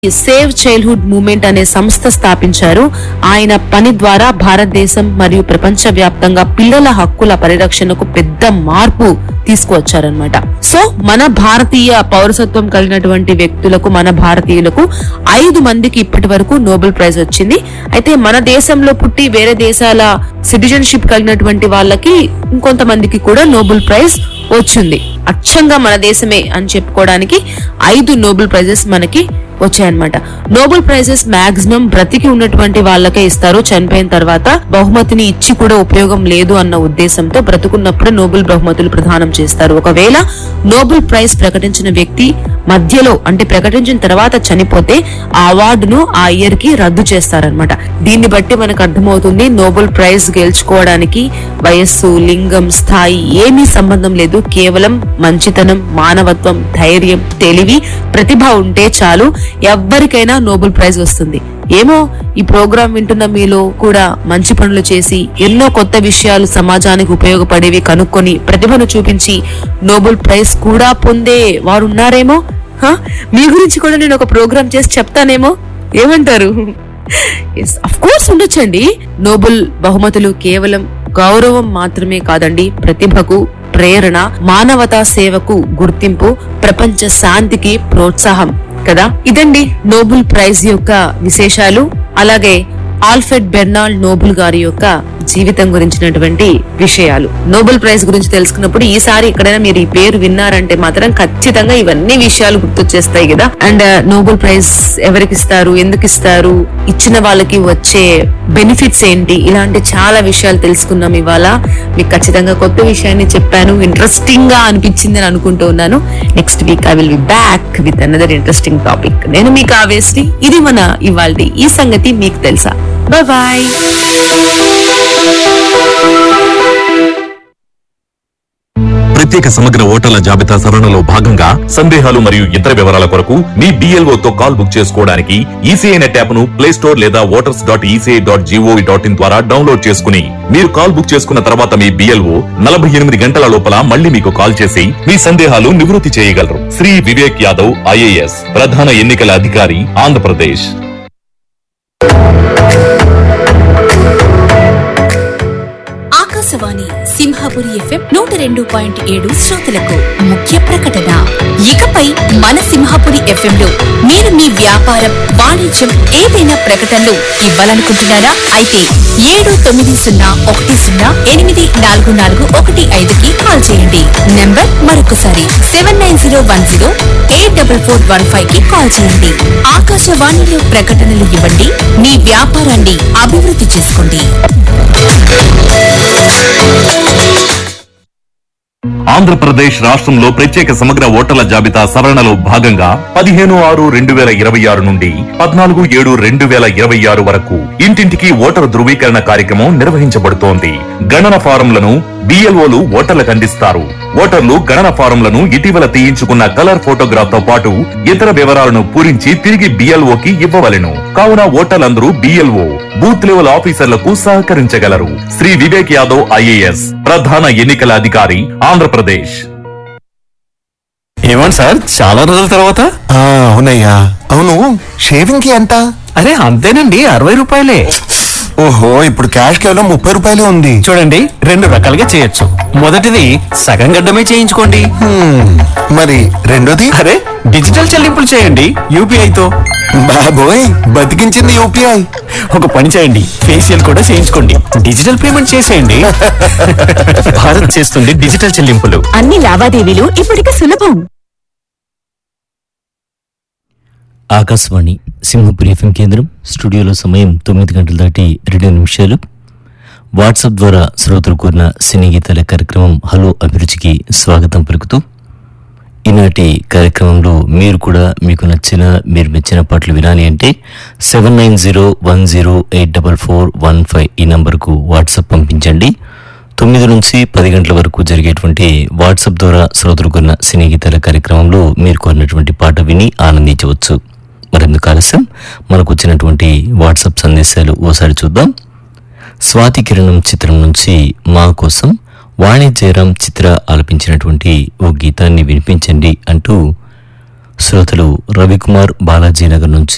Save childhood movement అనే సంస్థ స్థాపించారు ఆయన పని ద్వారా భారతదేశం మరియు ప్రపంచ వ్యాప్తంగా పిల్లల హక్కుల పరిరక్షణకు పెద్ద మార్పు తీసుకువచ్చారనమాట సో మన భారతీయ పౌరసత్వం కలిగినటువంటి వ్యక్తులకు మన భారతీయులకు ఐదు మందికి ఇప్పటి వరకు నోబెల్ ప్రైజ్ వచ్చింది అయితే మన దేశంలో పుట్టి వేరే దేశాల సిటిజన్షిప్ కలిగినటువంటి వాళ్ళకి ఇంకొంతమందికి కూడా నోబెల్ ప్రైజ్ వచ్చింది అచ్చంగా మన దేశమే అని చెప్పుకోవడానికి ఐదు నోబెల్ ప్రైజెస్ మనకి వచ్చాయన్నమాట నోబెల్ ప్రైజెస్ మాక్సిమం బ్రతికి ఉన్నటువంటి వాళ్ళకే ఇస్తారు చనిపోయిన తర్వాత బహుమతిని ఇచ్చి కూడా ఉపయోగం లేదు అన్న ఉద్దేశంతో బ్రతుకున్నప్పుడే నోబెల్ బహుమతులు ప్రదానం చేస్తారు ఒకవేళ నోబెల్ ప్రైజ్ ప్రకటించిన వ్యక్తి మధ్యలో అంటే ప్రకటించిన తర్వాత చనిపోతే ఆ అవార్డును ఆ ఇయర్ కి రద్దు చేస్తారనమాట దీన్ని బట్టి మనకు అర్థమవుతుంది నోబెల్ ప్రైజ్ గెలుచుకోవడానికి వయస్సు లింగం స్థాయి ఏమీ సంబంధం లేదు కేవలం మంచితనం మానవత్వం ధైర్యం తెలివి ప్రతిభ ఉంటే చాలు ఎవ్వరికైనా నోబెల్ ప్రైజ్ వస్తుంది ఏమో ఈ ప్రోగ్రాం వింటున్న మీలో కూడా మంచి పనులు చేసి ఎన్నో కొత్త విషయాలు సమాజానికి ఉపయోగపడేవి కనుక్కొని ప్రతిభను చూపించి నోబెల్ ప్రైజ్ కూడా పొందే వారు ఉన్నారేమో హ? మీ గురించి కూడా నేను ఒక ప్రోగ్రాం చేసి చెప్తానేమో ఏమంటారు ఎస్ అఫ్ కోర్స్ ఉండొచ్చండి నోబెల్ బహుమతులు కేవలం గౌరవం మాత్రమే కాదండి ప్రతిభకు ప్రేరణ మానవతా సేవకు గుర్తింపు ప్రపంచ శాంతికి ప్రోత్సాహం కదా ఇదండి నోబెల్ ప్రైజ్ యొక్క విశేషాలు అలాగే ఆల్ఫ్రెడ్ బెర్నాల్డ్ నోబెల్ గారి యొక్క జీవితం గురించినటువంటి విషయాలు నోబెల్ ప్రైజ్ గురించి తెలుసుకున్నప్పుడు ఈసారి ఎక్కడైనా మీరు ఈ పేరు విన్నారంటే మాత్రం ఖచ్చితంగా ఇవన్నీ విషయాలు గుర్తొచ్చేస్తాయి కదా అండ్ నోబెల్ ప్రైజ్ ఎవరికి ఇస్తారు ఎందుకు ఇస్తారు ఇచ్చిన వాళ్ళకి వచ్చే బెనిఫిట్స్ ఏంటి ఇలాంటి చాలా విషయాలు తెలుసుకున్నాం ఇవాళ మీకు ఖచ్చితంగా కొత్త విషయాన్ని చెప్పాను ఇంట్రెస్టింగ్ గా అనిపించింది అని అనుకుంటూ ఉన్నాను next week I will be back with another interesting topic నేను మీకు ఆవేశ్రీ ఇది మన ఇవాళ ఈ సంగతి మీకు తెలుసా బాయ్ బాయ్ ప్రత్యేక సమగ్ర ఓటర్ల జాబితా సవరణలో భాగంగా సందేహాలు మరియు ఇతర వివరాల కొరకు మీ BLO తో కాల్ బుక్ చేసుకోవడానికి ఈసీఐ నెట్ యాప్ ను ప్లే స్టోర్ లేదా voters dot ECI dot G O V dot in ద్వారా డౌన్లోడ్ చేసుకుని మీరు కాల్ బుక్ చేసుకున్న తర్వాత మీ బిఎల్ఓ నలభై ఎనిమిది గంటల లోపల మళ్ళీ మీకు కాల్ చేసి మీ సందేహాలు నివృత్తి చేయగలరు శ్రీ వివేక్ యాదవ్ ఐఏఎస్ ప్రధాన ఎన్నికల అధికారి ఆంధ్రప్రదేశ్ ఆకాశవాణి సింహాపురి ఎఫ్ఎం నూట రెండు పాయింట్ ఏడు శ్రోతలకు ముఖ్య ప్రకటన ఇకపై మన సింహాపురి ఎఫ్ఎం లో మీరు మీ వ్యాపారం వాణిజ్యం ఏదైనా ప్రకటనలు ఇవ్వాలనుకుంటున్నారా అయితే ఏడు తొమ్మిది సున్నా ఒకటి సున్నా ఎనిమిది నాలుగు నాలుగు ఒకటి ఐదుకి కాల్ చేయండి నంబర్ మరొకసారి seven nine zero one zero eight double four one five కి కాల్ చేయండి ఆకాశవాణిలో ప్రకటనలు ఇవ్వండి మీ వ్యాపారాన్ని అభివృద్ధి చేసుకోండి ఆంధ్రప్రదేశ్ రాష్ట్రంలో ప్రత్యేక సమగ్ర ఓటర్ల జాబితా సవరణలో భాగంగా పదిహేను ఆరు రెండు వేల ఇరవై ఆరు నుండి పద్నాలుగు ఏడు రెండు వేల ఇరవై ఆరు వరకు ఇంటింటికి ఓటరు ధృవీకరణ కార్యక్రమం నిర్వహించబడుతోంది గణన ఫారంలను బిఎల్ఓలు ఓటర్లకు అందిస్తారు ఓటర్లు గణన ఫారంలను ఇటీవల తీయించుకున్న కలర్ ఫోటోగ్రాఫ్ తో పాటు ఇతర వివరాలను పూరించి తిరిగి బిఎల్ఓకి ఇవ్వవలెను కావున ఓటర్లందరూ బిఎల్ఓ బూత్ లెవెల్ ఆఫీసర్లకు సహకరించగలరు శ్రీ వివేక్ యాదవ్ ఐఏఎస్ ప్రధాన ఎన్నికల అధికారి ఆంధ్రప్రదేశ్ ఏమండి సార్ చాలా రోజుల తర్వాత ఆ, అవునయ్యా అవును షేవింగ్ కి ఎంత అరే అంతేనండి అరవై రూపాయలే ఓహో ఇప్పుడు క్యాష్ కేవలం ముప్పై రూపాయలే ఉంది చూడండి రెండు రకాలుగా చేయొచ్చు మొదటిది సగం గడ్డమే చేయించుకోండి హ్మ్, మరి రెండోది అరే డిజిటల్ చెల్లింపులు చేయండి యూపీఐతో బాబోయ్ బతికించింది యూపీఐ ఒక పని చేయండి ఫేషియల్ కూడా చేయించుకోండి డిజిటల్ పేమెంట్ చేసేయండి భారత్ చేస్తుంది డిజిటల్ చెల్లింపులు అన్ని లావాదేవీలు ఇప్పటికి సులభం ఆకాశవాణి సింహపురి ఎఫ్ఎం కేంద్రం స్టూడియోలో సమయం తొమ్మిది గంటల దాటి రెండు నిమిషాలు వాట్సాప్ ద్వారా శ్రోతలు కూరిన సినీ గీతాల కార్యక్రమం హలో అభిరుచికి స్వాగతం పలుకుతూ ఈనాటి కార్యక్రమంలో మీరు కూడా మీకు నచ్చిన మీరు మెచ్చిన పాటలు వినాలి అంటే seven nine zero one zero eight double four one five ఈ నంబర్కు వాట్సాప్ పంపించండి తొమ్మిది నుంచి పది గంటల వరకు జరిగేటువంటి వాట్సాప్ ద్వారా శ్రోతలు కొన్న సినీ గీతాల కార్యక్రమంలో మీరు కొన్నటువంటి పాట విని ఆనందించవచ్చు మరెందుకు ఆలస్యం మనకు వచ్చినటువంటి వాట్సాప్ సందేశాలు ఓసారి చూద్దాం స్వాతి కిరణం చిత్రం నుంచి మా కోసం వాణి జయరాం చిత్ర ఆలపించినటువంటి ఓ గీతాన్ని వినిపించండి అంటూ శ్రోతలు రవికుమార్ బాలాజీ నగర్ నుంచి